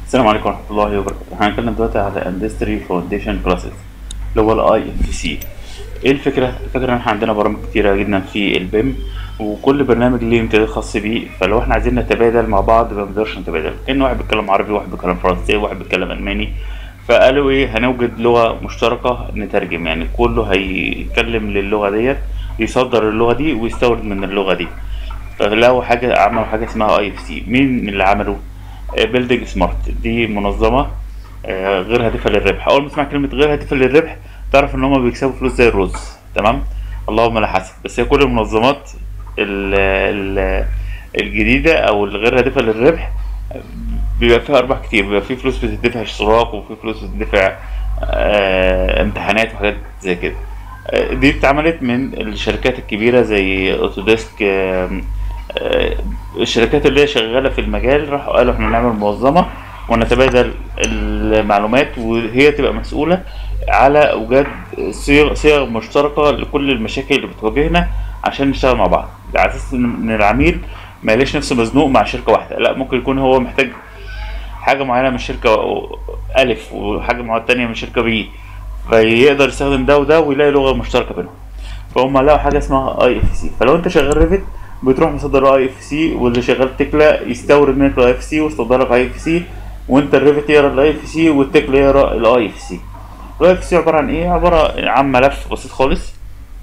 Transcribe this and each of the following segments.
السلام عليكم ورحمة الله وبركاته هنتكلم دلوقتي على اندستري فاونديشن كلاسز اللي هو الاي اف سي ايه الفكرة؟ الفكرة ان احنا عندنا برامج كتيرة جدا في البيم وكل برنامج ليه امتداد خاص بيه فلو احنا عايزين نتبادل مع بعض ما بنقدرش نتبادل كأن واحد بيتكلم عربي واحد بيتكلم فرنسي واحد بيتكلم الماني فقالوا ايه هنوجد لغة مشتركة نترجم يعني كله هيتكلم للغة ديت يصدر اللغة دي ويستورد من اللغة دي فلقوا حاجة عملوا حاجة اسمها اي اف سي مين اللي عملوا؟ بيلدينج سمارت دي منظمة آه، غير هادفة للربح أول ما تسمع كلمة غير هادفة للربح تعرف إن هما بيكسبوا فلوس زي الرز تمام اللهم لا حسب بس هي كل المنظمات ال- ال- الجديدة أو الغير هادفة للربح بيبقى فيها أرباح كتير بيبقى في فلوس بتدفع اشتراك وفي فلوس بتدفع آه، امتحانات وحاجات زي كده آه، دي اتعملت من الشركات الكبيرة زي اوتوديسك آم، آه، الشركات اللي هي شغالة في المجال راحوا قالوا احنا نعمل منظمة ونتبادل المعلومات وهي تبقى مسؤولة على إيجاد صيغ صيغ مشتركة لكل المشاكل اللي بتواجهنا عشان نشتغل مع بعض على أساس إن العميل ما يلاقيش نفسه مزنوق مع شركة واحدة لا ممكن يكون هو محتاج حاجة معينة من شركة ألف وحاجة معينة تانية من شركة بي فيقدر يستخدم ده وده ويلاقي لغة مشتركة بينهم فهم لقوا حاجة اسمها اي اف سي فلو انت شغال ريفت بتروح مصدر اي اف سي واللي شغال تكلا يستورد منك الاي اف سي ويصدر لك اي اف سي وانت الريفت يقرا الاي اف سي والتكلا يقرا الاي اف سي الاي اف سي عبارة عن ايه؟ عبارة عن ملف بسيط خالص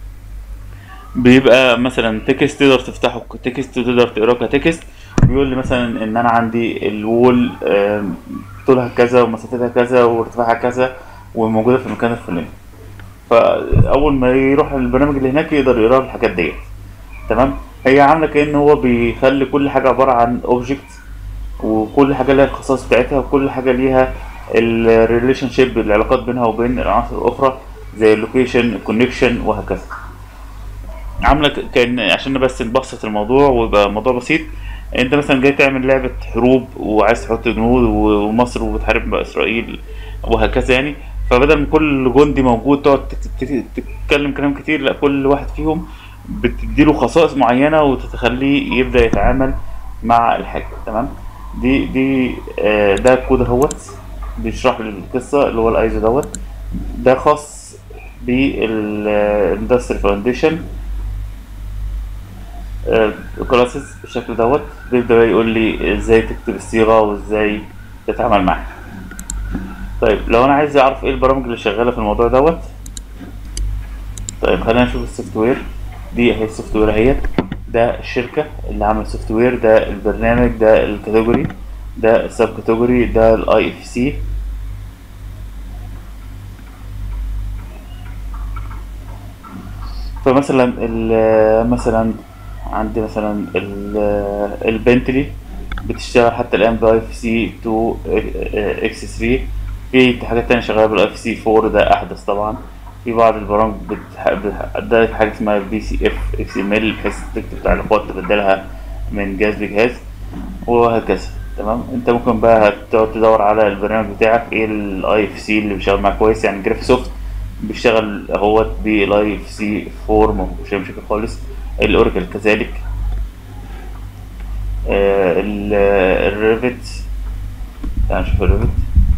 بيبقى مثلا تكست تقدر تفتحه تكست تقدر تقراه كتكست بيقول لي مثلا ان انا عندي الوول آم، طولها كذا ومسافتها كذا وارتفاعها كذا وموجوده في المكان الفلاني فاول ما يروح البرنامج اللي هناك يقدر يقرا الحاجات ديت تمام هي عامله كأن هو بيخلي كل حاجه عباره عن اوبجكت وكل حاجه ليها الخصائص بتاعتها وكل حاجه ليها الريليشن شيب العلاقات بينها وبين العناصر الاخرى زي اللوكيشن الكونكشن وهكذا عامله ك- كان عشان بس نبسط الموضوع ويبقى الموضوع بسيط انت مثلا جاي تعمل لعبه حروب وعايز تحط جنود و- ومصر وبتحارب اسرائيل وهكذا يعني فبدل ما كل جندي موجود تقعد تك- تك- تتكلم كلام كتير لا كل واحد فيهم بتديله خصائص معينه وتخليه يبدا يتعامل مع الحاجه تمام دي دي آه، ده الكود اهوت بيشرح لي القصه اللي هو الايزو دوت ده خاص بالاندستري فاونديشن كلاسز بالشكل دوت بيبدأ بقى يقول لي ازاي تكتب الصيغة وازاي تتعامل معاها طيب لو انا عايز اعرف ايه البرامج اللي شغالة في الموضوع دوت طيب خلينا نشوف السوفت وير دي اهي السوفت وير اهيت ده الشركة اللي عمل السوفت وير ده البرنامج ده الكاتيجوري ده السب كاتيجوري ده الاي اف سي فمثلا ال- مثلا عندي مثلا ال- البنتلي بتشتغل حتى الان باي اف سي 2 اكس 3 في حاجات تانية شغالة بالاي اف سي 4 ده احدث طبعا في بعض البرامج بتح... بتح... ده حاجة اسمها بي سي اف اكس ام ال بحيث تكتب تعليقات تبدلها من جهاز لجهاز وهكذا تمام انت ممكن بقى تقعد تدور على البرنامج بتاعك ايه الاي اف سي اللي بيشتغل معاك كويس يعني جرافي سوفت بيشتغل اهوت بالاي اف سي 4 مفيش أي مشاكل خالص الاوراكل كذلك آه، ال- الريفت تعال نشوف الريفت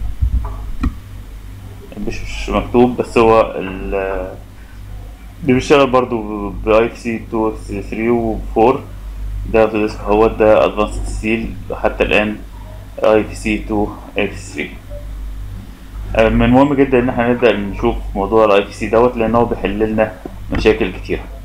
مش مش مكتوب بس هو ال اللي بيشتغل برضو باي اف سي 2 اكس 3 و 4 ده اوتوديسك هو ده ادفانسد ستيل حتى الان اي اف سي 2 اكس 3 آه، من المهم جدا ان احنا نبدا نشوف موضوع الاي في سي دوت لان هو بيحل لنا مشاكل كتيره